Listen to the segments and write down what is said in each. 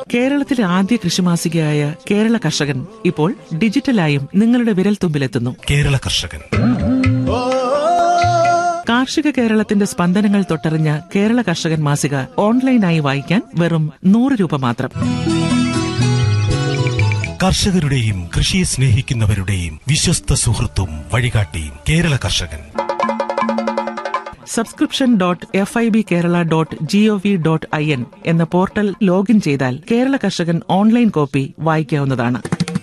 കേരളത്തിലെ ആദ്യ കൃഷിമാസികയായ കേരള കർഷകൻ ഇപ്പോൾ ഡിജിറ്റലായും നിങ്ങളുടെ വിരൽത്തുമ്പിലെത്തുന്നു കേരള കർഷകൻ കാർഷിക കേരളത്തിന്റെ സ്പന്ദനങ്ങൾ തൊട്ടറിഞ്ഞ കേരള കർഷകൻ മാസിക ഓൺലൈനായി വായിക്കാൻ വെറും നൂറ് രൂപ മാത്രം കർഷകരുടെയും കൃഷിയെ സ്നേഹിക്കുന്നവരുടെയും വിശ്വസ്ത സുഹൃത്തും വഴികാട്ടിയും കേരള കർഷകൻ subscription dot F I B Kerala dot G O V dot I N എന്ന പോർട്ടൽ ലോഗിൻ ചെയ്താൽ കേരള കർഷകൻ ഓൺലൈൻ കോപ്പി വായിക്കാവുന്നതാണ്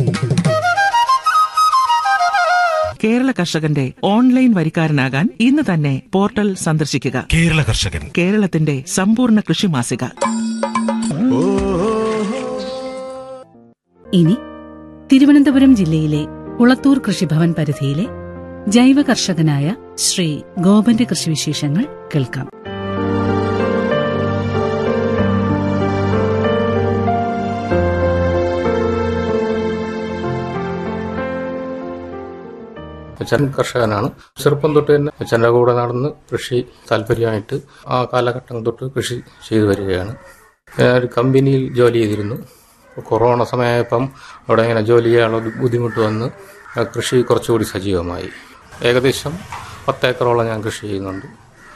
കേരള കർഷകന്റെ ഓൺലൈൻ വരിക്കാരനാകാൻ ഇന്ന് തന്നെ പോർട്ടൽ സന്ദർശിക്കുക കേരള കർഷകൻ കേരളത്തിന്റെ സമ്പൂർണ്ണ കൃഷി മാസിക ഇനി തിരുവനന്തപുരം ജില്ലയിലെ കുളത്തൂർ കൃഷിഭവൻ പരിധിയിലെ ജൈവ കർഷകനായ ശ്രീ ഗോപന്റെ കൃഷിവിശേഷങ്ങൾ കേൾക്കാം അച്ഛൻ കർഷകനാണ് ചെറുപ്പം തൊട്ട് തന്നെ അച്ഛൻ്റെ കൂടെ നടന്ന് കൃഷി താല്പര്യമായിട്ട് ആ കാലഘട്ടം തൊട്ട് കൃഷി ചെയ്തു വരികയാണ് ഞാൻ ഒരു കമ്പനിയിൽ ജോലി ചെയ്തിരുന്നു കൊറോണ സമയമായപ്പം അവിടെ ഇങ്ങനെ ജോലി ചെയ്യാനുള്ള ബുദ്ധിമുട്ട് വന്ന് ആ കൃഷി കുറച്ചുകൂടി സജീവമായി ഏകദേശം പത്തേക്കറോളം ഞാൻ കൃഷി ചെയ്യുന്നുണ്ട്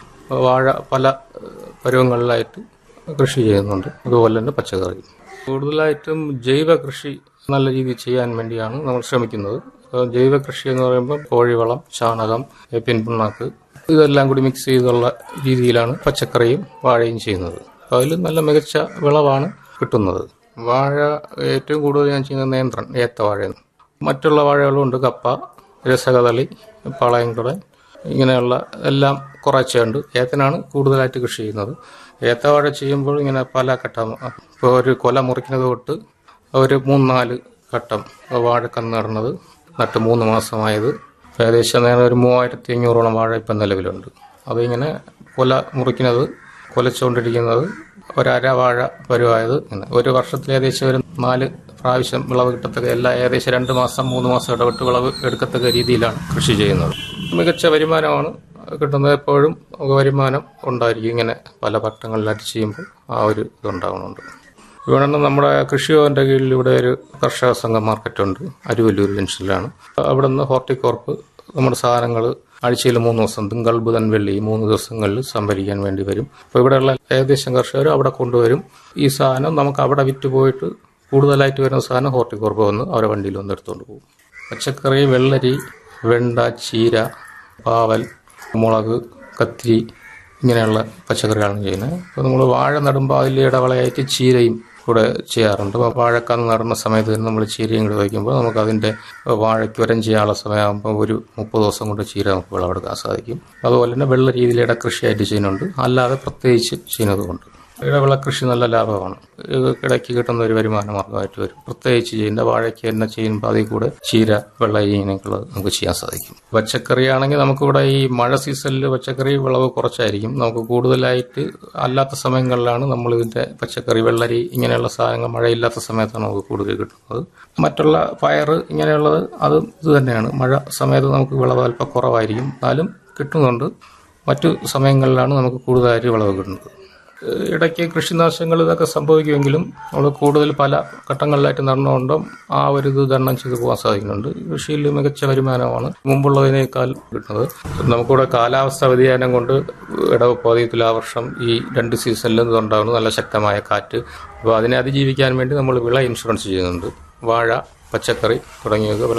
വാഴ പല ഏഹ്, പരുവങ്ങളിലായിട്ട് കൃഷി ചെയ്യുന്നുണ്ട് അതുപോലെ തന്നെ പച്ചക്കറി കൂടുതലായിട്ടും ജൈവ കൃഷി നല്ല രീതിയിൽ ചെയ്യാൻ വേണ്ടിയാണ് നമ്മൾ ശ്രമിക്കുന്നത് അപ്പോൾ ജൈവ കൃഷി എന്ന് പറയുമ്പോൾ കോഴിവളം ചാണകം വേപ്പിൻ പിണ്ണാക്ക് ഇതെല്ലാം കൂടി മിക്സ് ചെയ്തുള്ള രീതിയിലാണ് പച്ചക്കറിയും വാഴയും ചെയ്യുന്നത് അപ്പോൾ അതിൽ നല്ല മികച്ച വിളവാണ് കിട്ടുന്നത് വാഴ ഏറ്റവും കൂടുതൽ ഞാൻ ചെയ്യുന്നത് നേന്ത്രൻ ഏത്തവാഴയാണ് മറ്റുള്ള വാഴകളുണ്ട് കപ്പ രസകദളി പാളയംകുട ഇങ്ങനെയുള്ള എല്ലാം കുറച്ചുണ്ട് ഏത്തനാണ് കൂടുതലായിട്ട് കൃഷി ചെയ്യുന്നത് ഏത്തവാഴ ചെയ്യുമ്പോൾ ഇങ്ങനെ പല ഘട്ടം ഇപ്പോൾ ഒരു കൊല മുറിക്കുന്നത് തൊട്ട് ഒരു മൂന്നാല് ഘട്ടം വാഴക്കന്ന് നടന്നത് നട്ട് മൂന്ന് മാസമായത് ഏകദേശം നേരെ ഒരു മൂവായിരത്തി അഞ്ഞൂറോളം വാഴ ഇപ്പം നിലവിലുണ്ട് അതിങ്ങനെ കൊല മുറിക്കുന്നത് കൊലച്ചുകൊണ്ടിരിക്കുന്നത് ഒരര വാഴ പരുവായത് ഇങ്ങനെ ഒരു വർഷത്തിൽ ഏകദേശം ഒരു നാല് പ്രാവശ്യം വിളവ് കിട്ടത്തക്ക എല്ലാ ഏകദേശം രണ്ട് മാസം മൂന്ന് മാസം ഇടവിട്ട് വിളവ് എടുക്കത്തക്ക രീതിയിലാണ് കൃഷി ചെയ്യുന്നത് മികച്ച വരുമാനമാണ് കിട്ടുന്നത് എപ്പോഴും വരുമാനം ഉണ്ടായിരിക്കും ഇങ്ങനെ പല പട്ടങ്ങളിലായിട്ട് ചെയ്യുമ്പോൾ ആ ഒരു ഇതുണ്ടാകുന്നുണ്ട് ഇവിടെ നമ്മുടെ കൃഷിഭവന്റെ കീഴിൽ ഇവിടെ ഒരു കർഷക സംഘം മാർക്കറ്റുണ്ട് അരുവല്ലൂർ ജംഗ്ഷനിലാണ് അവിടെ നിന്ന് ഹോർട്ടികോർപ്പ് നമ്മുടെ സാധനങ്ങൾ ആഴ്ചയിൽ മൂന്ന് ദിവസം തിങ്കൾ ബുധൻ വെള്ളി ഈ മൂന്ന് ദിവസങ്ങളിൽ സംഭരിക്കാൻ വേണ്ടി വരും അപ്പോൾ ഇവിടെയുള്ള ഏകദേശം കർഷകർ അവിടെ കൊണ്ടുവരും ഈ സാധനം നമുക്ക് അവിടെ വിറ്റ് പോയിട്ട് കൂടുതലായിട്ട് വരുന്ന സാധനം ഹോർട്ടികോർപ്പ് വന്ന് അവരെ വണ്ടിയിൽ വന്ന് എടുത്തുകൊണ്ട് പോകും പച്ചക്കറി വെള്ളരി വെണ്ട ചീര പാവൽ മുളക് കത്തിരി ഇങ്ങനെയുള്ള പച്ചക്കറികളാണ് ചെയ്യുന്നത് അപ്പോൾ നമ്മൾ വാഴ നടുമ്പോൾ അതിൽ ഇടവളയായിട്ട് ചീരയും കൂടെ ചെയ്യാറുണ്ട് അപ്പോൾ വാഴക്കന്ന് നടുന്ന സമയത്ത് തന്നെ നമ്മൾ ചീരയും കൂടെ വയ്ക്കുമ്പോൾ നമുക്ക് അതിൻ്റെ വാഴയ്ക്ക് ഉരം ചെയ്യാനുള്ള സമയമാകുമ്പോൾ ഒരു മുപ്പത് ദിവസം കൊണ്ട് ചീര നമുക്ക് വിളവെടുക്കാൻ സാധിക്കും അതുപോലെ തന്നെ വെള്ള രീതിയിൽ ഇടകൃഷിയായിട്ട് ചെയ്യുന്നുണ്ട് അല്ലാതെ പ്രത്യേകിച്ച് ചെയ്യുന്നതുകൊണ്ട് ഇടവിള കൃഷി നല്ല ലാഭമാണ് ഇത് ഇടയ്ക്ക് കിട്ടുന്ന ഒരു വരുമാന മാർഗമായിട്ട് വരും പ്രത്യേകിച്ച് ചെയ്യുന്ന വാഴയ്ക്ക് തന്നെ ചെയ്യുമ്പോൾ അതിൽ കൂടെ ചീര വെള്ള ഇങ്ങനെയൊക്കെയുള്ളത് നമുക്ക് ചെയ്യാൻ സാധിക്കും പച്ചക്കറി ആണെങ്കിൽ നമുക്കിവിടെ ഈ മഴ സീസണിൽ പച്ചക്കറി വിളവ് കുറച്ചായിരിക്കും നമുക്ക് കൂടുതലായിട്ട് അല്ലാത്ത സമയങ്ങളിലാണ് നമ്മൾ ഇതിന്റെ പച്ചക്കറി വെള്ളരി ഇങ്ങനെയുള്ള സാധനങ്ങൾ മഴയില്ലാത്ത സമയത്താണ് നമുക്ക് കൂടുതൽ കിട്ടുന്നത് മറ്റുള്ള പയർ ഇങ്ങനെയുള്ളത് അത് ഇത് തന്നെയാണ് മഴ സമയത്ത് നമുക്ക് വിളവ് അല്പം കുറവായിരിക്കും എന്നാലും കിട്ടുന്നുണ്ട് മറ്റു സമയങ്ങളിലാണ് നമുക്ക് കൂടുതലായിട്ട് വിളവ് കിട്ടുന്നത് ഏഹ് ഇടയ്ക്ക് കൃഷിനാശങ്ങൾ ഇതൊക്കെ സംഭവിക്കുമെങ്കിലും നമ്മൾ കൂടുതൽ പല ഘട്ടങ്ങളിലായിട്ട് നടന്നുകൊണ്ടും ആ ഒരു ഇത് തരണം ചെയ്ത് പോകാൻ സാധിക്കുന്നുണ്ട് കൃഷിയിൽ മികച്ച വരുമാനമാണ് മുമ്പുള്ളതിനേക്കാൾ കിട്ടുന്നത് നമുക്കിവിടെ കാലാവസ്ഥ വ്യതിയാനം കൊണ്ട് ഇടവ് പോതീ തുലാവർഷം ഈ രണ്ട് സീസണിലും ഇതുണ്ടാകുന്നു നല്ല ശക്തമായ കാറ്റ് അപ്പോൾ അതിനെ അതിജീവിക്കാൻ വേണ്ടി നമ്മൾ വിള ഇൻഷുറൻസ് ചെയ്യുന്നുണ്ട് വാഴ പച്ചക്കറി തുടങ്ങിയത് വിള